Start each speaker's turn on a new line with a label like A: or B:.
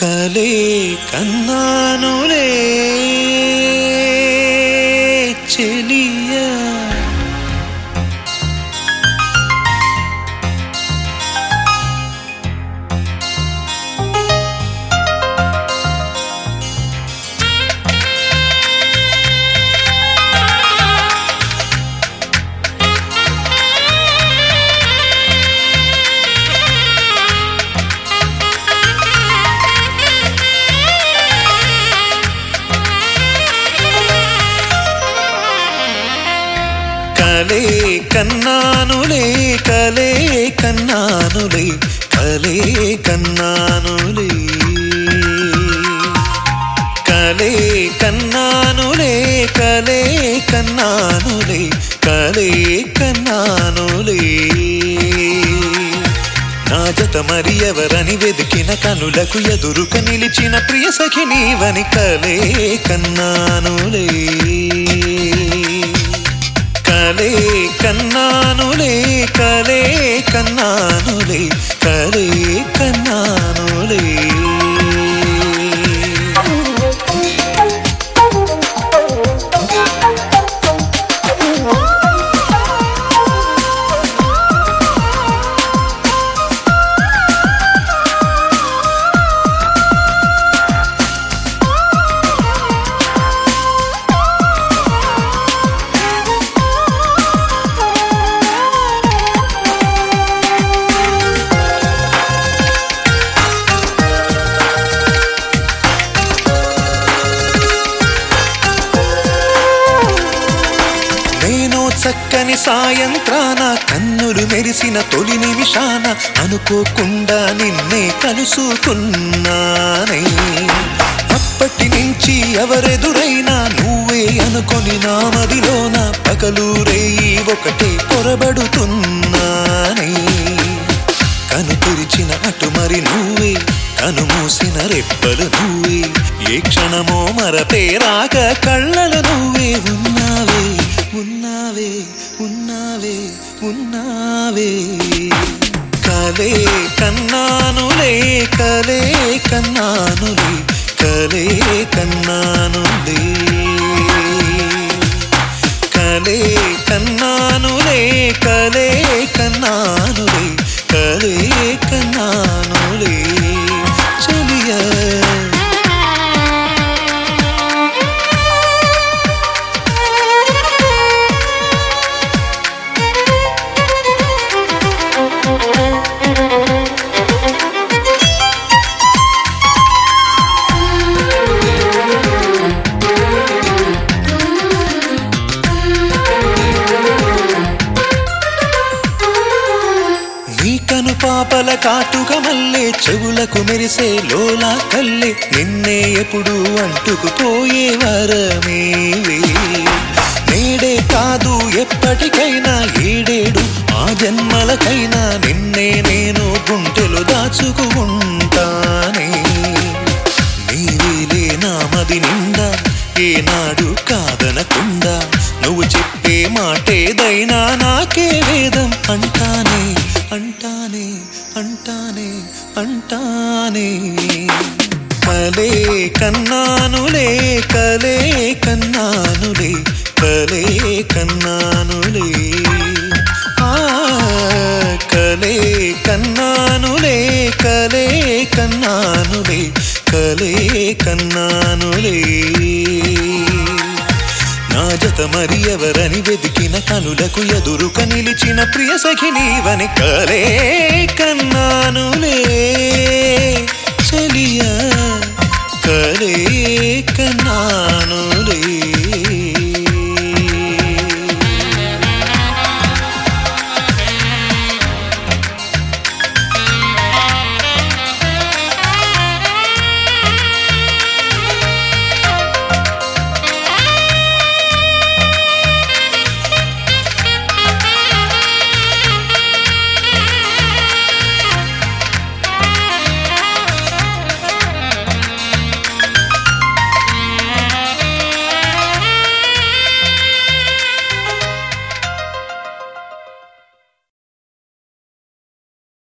A: కలే కన్నానులే చెలియా కలే కన్నానులే కలే కన్నానులే కలే కన్నానులే కలే కన్నానులే కలే కన్నానులే కలే కన్నానులే నా జత మరి ఎవరని వెతికిన కనులకు ఎదురుక నిలిచిన ప్రియ సఖి నీవని కలే కన్నానులే కలే కన్నానులే కలే కన్నానులే కలే కన్నానులే నేను చక్కని సాయంత్రాన కన్నులు మెరిసిన తొలి నిమిషాన అనుకోకుండా నిన్నే కలుసుకున్నానే అప్పటి నుంచి ఎవరెదురైనా నువ్వే అనుకొని నా మదిలోన పగలు రేయి ఒకటే పొరబడుతున్నానే కను తెరిచిన అటు మరి నువ్వే కను మూసిన రెప్పలు నువ్వే ఏ క్షణమో మరపే రాక కళ్ళలు నువ్వే ఉన్నావే ఉన్నావే ఉన్నావే ఉన్నావే కలే కన్నానులే కలే కన్నానులే కలే కన్నానులే కలే కన్నానులే కలే కన్నానులే కలే కన్నానులే చెలియా నీ కను పాపల కాటుక మల్లే చెవులకు మెరిసే లోలా కల్లే నిన్నే ఎప్పుడు అంటుకుపోయే వరమేవే నేడే కాదు ఎప్పటికైనా ఏడేడు ఆ జన్మలకైనా నిన్నే నేను గుంటెలు దాచుకుంటానే నీవేలే నామది నిండా ఏనాడు కాదనకుండా నువ్వు చెప్పే మాటేదైనా నాకే వేదం అంటానే అంటానే అంటానే అంటానే కలే కన్నానులే కలే కన్నానులే కలే కన్నానులే ఆ కలే కన్నానులే కలే కన్నానులే కలే కన్నానులే నా జత మరి ఎవరని వెతికిన కనులకు ఎదురుక నిలిచిన ప్రియ సఖి నీవని కలే కన్నా